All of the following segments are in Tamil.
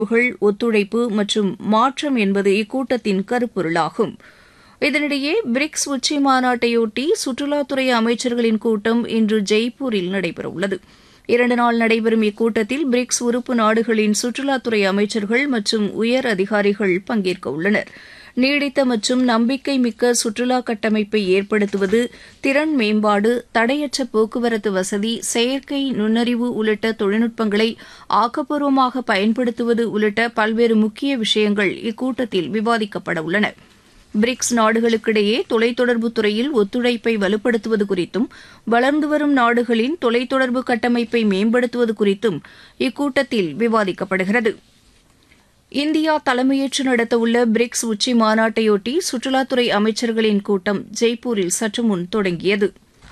புகழ் ஒத்துழைப்பு மற்றும் மாற்றம் என்பது இக்கூட்டத்தின் கருப்பொருளாகும் இதனிடையே பிரிக்ஸ் உச்சி மாநாட்டையொட்டி சுற்றுலாத்துறை அமைச்சர்களின் கூட்டம் இன்று ஜெய்ப்பூரில் நடைபெறவுள்ளது இரண்டு நாள் நடைபெறும் இக்கூட்டத்தில் பிரிக்ஸ் உறுப்பு நாடுகளின் சுற்றுலாத்துறை அமைச்சர்கள் மற்றும் உயர் அதிகாரிகள் பங்கேற்க உள்ளனர் நீடித்த மற்றும் நம்பிக்கை மிக்க சுற்றுலா கட்டமைப்பை ஏற்படுத்துவது திறன் மேம்பாடு தடையற்ற போக்குவரத்து வசதி செயற்கை நுண்ணறிவு உள்ளிட்ட தொழில்நுட்பங்களை ஆக்கப்பூர்வமாக பயன்படுத்துவது உள்ளிட்ட பல்வேறு முக்கிய விஷயங்கள் இக்கூட்டத்தில் விவாதிக்கப்பட உள்ளன பிரிக்ஸ் நாடுகளுக்கிடையே தொலைத்தொடர்பு துறையில் ஒத்துழைப்பை வலுப்படுத்துவது குறித்தும் வளர்ந்து வரும் நாடுகளின் தொலைத்தொடர்பு கட்டமைப்பை மேம்படுத்துவது குறித்தும் இக்கூட்டத்தில் விவாதிக்கப்படுகிறது இந்தியா தலைமையேற்று நடத்தவுள்ள பிரிக்ஸ் உச்சி மாநாட்டையொட்டி சுற்றுலாத்துறை அமைச்சர்களின் கூட்டம் ஜெய்ப்பூரில் சற்று முன் தொடங்கியது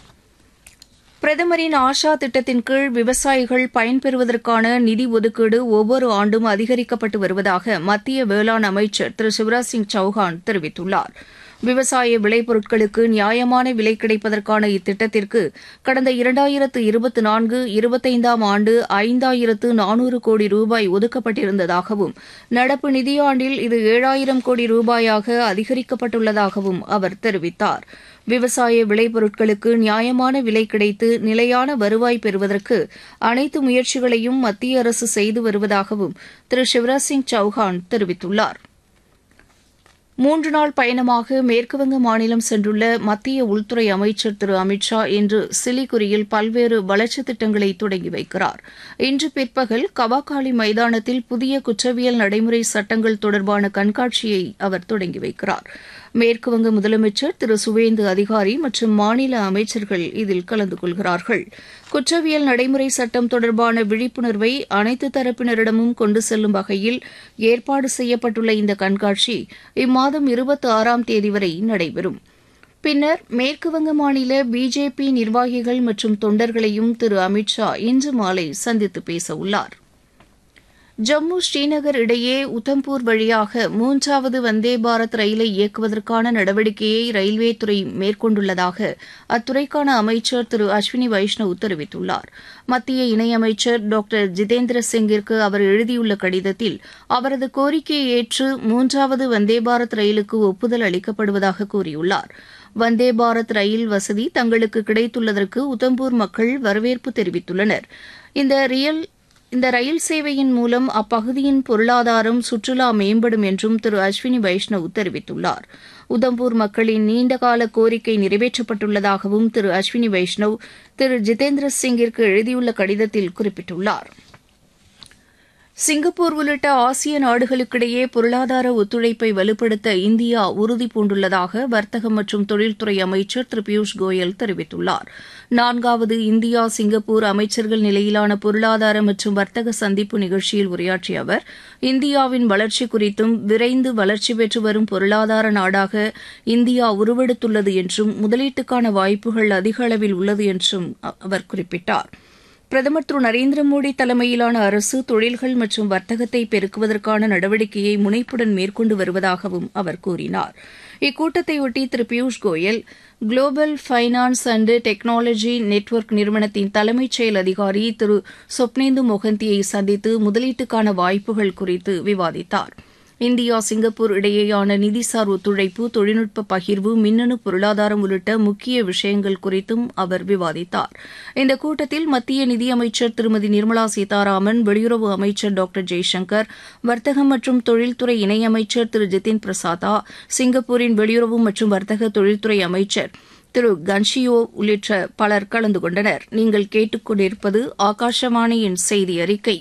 பிரதமரின் ஆஷா திட்டத்தின் கீழ் விவசாயிகள் பயன்பெறுவதற்கான நிதி ஒதுக்கீடு ஒவ்வொரு ஆண்டும் அதிகரிக்கப்பட்டு வருவதாக மத்திய வேளாண் அமைச்சர் திரு சிவராஜ் சிங் சௌஹான் தெரிவித்துள்ளார் விவசாய விளைபொருட்களுக்கு நியாயமான விலை கிடைப்பதற்கான இத்திட்டத்திற்கு கடந்த இரண்டாயிரத்து இருபத்தி நான்கு இருபத்தைந்தாம் ஆண்டு ஐந்தாயிரத்து நானூறு கோடி ரூபாய் ஒதுக்கப்பட்டிருந்ததாகவும் நடப்பு நிதியாண்டில் இது ஏழாயிரம் கோடி ரூபாயாக அதிகரிக்கப்பட்டுள்ளதாகவும் அவர் தெரிவித்தார் விவசாய விளைபொருட்களுக்கு நியாயமான விலை கிடைத்து நிலையான வருவாய் பெறுவதற்கு அனைத்து முயற்சிகளையும் மத்திய அரசு செய்து வருவதாகவும் திரு சிவராஜ் சிங் சௌஹான் தெரிவித்துள்ளார் மூன்று நாள் பயணமாக மேற்குவங்க மாநிலம் சென்றுள்ள மத்திய உள்துறை அமைச்சர் திரு அமித் ஷா இன்று சிலிகுரியில் பல்வேறு வளர்ச்சித் திட்டங்களை தொடங்கி வைக்கிறார் இன்று பிற்பகல் கவாகாலி மைதானத்தில் புதிய குற்றவியல் நடைமுறை சட்டங்கள் தொடர்பான கண்காட்சியை அவர் தொடங்கி வைக்கிறார் மேற்குவங்க முதலமைச்சர் திரு சுவேந்து அதிகாரி மற்றும் மாநில அமைச்சர்கள் இதில் கலந்து கொள்கிறார்கள் குற்றவியல் நடைமுறை சட்டம் தொடர்பான விழிப்புணர்வை அனைத்து தரப்பினரிடமும் கொண்டு செல்லும் வகையில் ஏற்பாடு செய்யப்பட்டுள்ள இந்த கண்காட்சி இம்மாதம் இருபத்தி ஆறாம் தேதி வரை நடைபெறும் பின்னர் மேற்குவங்க மாநில பிஜேபி நிர்வாகிகள் மற்றும் தொண்டர்களையும் திரு அமித் ஷா இன்று மாலை சந்தித்து பேசவுள்ளார் ஜம்மு ஸ்ரீநகர் இடையே உத்தம்பூர் வழியாக மூன்றாவது வந்தே பாரத் ரயிலை இயக்குவதற்கான நடவடிக்கையை ரயில்வே துறை மேற்கொண்டுள்ளதாக அத்துறைக்கான அமைச்சர் திரு அஸ்வினி வைஷ்ணவ் தெரிவித்துள்ளார் மத்திய இணையமைச்சர் டாக்டர் ஜிதேந்திர சிங்கிற்கு அவர் எழுதியுள்ள கடிதத்தில் அவரது கோரிக்கையை ஏற்று மூன்றாவது வந்தே பாரத் ரயிலுக்கு ஒப்புதல் அளிக்கப்படுவதாக கூறியுள்ளார் வந்தே பாரத் ரயில் வசதி தங்களுக்கு கிடைத்துள்ளதற்கு உத்தம்பூர் மக்கள் வரவேற்பு தெரிவித்துள்ளனர் இந்த ரியல் இந்த ரயில் சேவையின் மூலம் அப்பகுதியின் பொருளாதாரம் சுற்றுலா மேம்படும் என்றும் திரு அஸ்வினி வைஷ்ணவ் தெரிவித்துள்ளார் உதம்பூர் மக்களின் நீண்டகால கோரிக்கை நிறைவேற்றப்பட்டுள்ளதாகவும் திரு அஸ்வினி வைஷ்ணவ் திரு ஜிதேந்திர சிங்கிற்கு எழுதியுள்ள கடிதத்தில் குறிப்பிட்டுள்ளார் சிங்கப்பூர் உள்ளிட்ட ஆசிய நாடுகளுக்கிடையே பொருளாதார ஒத்துழைப்பை வலுப்படுத்த இந்தியா உறுதி பூண்டுள்ளதாக வர்த்தகம் மற்றும் தொழில்துறை அமைச்சர் திரு பியூஷ் கோயல் தெரிவித்துள்ளார் நான்காவது இந்தியா சிங்கப்பூர் அமைச்சர்கள் நிலையிலான பொருளாதார மற்றும் வர்த்தக சந்திப்பு நிகழ்ச்சியில் உரையாற்றிய அவர் இந்தியாவின் வளர்ச்சி குறித்தும் விரைந்து வளர்ச்சி பெற்று வரும் பொருளாதார நாடாக இந்தியா உருவெடுத்துள்ளது என்றும் முதலீட்டுக்கான வாய்ப்புகள் அதிக அளவில் உள்ளது என்றும் அவர் குறிப்பிட்டார் பிரதமர் திரு நரேந்திர மோடி தலைமையிலான அரசு தொழில்கள் மற்றும் வர்த்தகத்தை பெருக்குவதற்கான நடவடிக்கையை முனைப்புடன் மேற்கொண்டு வருவதாகவும் அவர் கூறினார் இக்கூட்டத்தையொட்டி Thiru Piyush Goyal global finance and technology network நிறுவனத்தின் தலைமைச் செயல் அதிகாரி திரு சொப்னேந்து மொஹந்தியை சந்தித்து முதலீட்டுக்கான வாய்ப்புகள் குறித்து விவாதித்தார் இந்தியா சிங்கப்பூர் இடையேயான நிதிசார் ஒத்துழைப்பு தொழில்நுட்ப பகிர்வு மின்னணு பொருளாதாரம் உள்ளிட்ட முக்கிய விஷயங்கள் குறித்தும் அவர் விவாதித்தார் இந்த கூட்டத்தில் மத்திய நிதியமைச்சர் திருமதி நிர்மலா சீதாராமன் வெளியுறவு அமைச்சர் டாக்டர் ஜெய்சங்கர் வர்த்தகம் மற்றும் தொழில்துறை இணையமைச்சர் திரு ஜிதின் பிரசாதா சிங்கப்பூரின் வெளியுறவு மற்றும் வர்த்தக தொழில்துறை அமைச்சர் திரு கன்ஷியோ உள்ளிட்ட பலர் கலந்து கொண்டனர் நீங்கள் கேட்டுக்கொண்டிருப்பது ஆகாஷவாணியின் செய்தி அறிக்கை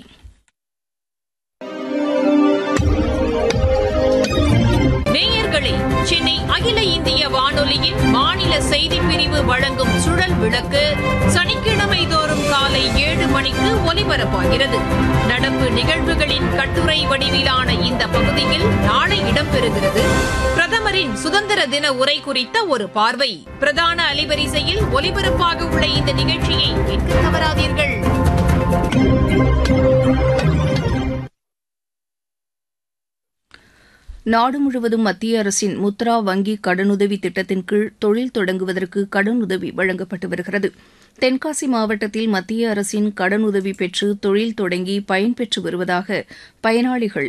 நேயர்களே சென்னை அகில இந்திய வானொலியின் மாநில செய்திப் பிரிவு வழங்கும் சுழல் விளக்கு சனிக்கிழமை தோறும் காலை ஏழு மணிக்கு ஒலிபரப்பாகிறது நடப்பு நிகழ்வுகளின் கட்டுரை வடிவிலான இந்த பகுதியில் நாளை இடம்பெறுகிறது பிரதமரின் சுதந்திர தின உரை குறித்த ஒரு பார்வை பிரதான அலைவரிசையில் ஒலிபரப்பாக உள்ள இந்த நிகழ்ச்சியை கேட்க தவறாதீர்கள் நாடு முழுவதும் மத்திய அரசின் முத்ரா வங்கி கடனுதவி திட்டத்தின் கீழ் தொழில் தொடங்குவதற்கு கடனுதவி வழங்கப்பட்டு வருகிறது தென்காசி மாவட்டத்தில் மத்திய அரசின் கடனுதவி பெற்று தொழில் தொடங்கி பயன்பெற்று வருவதாக பயனாளிகள்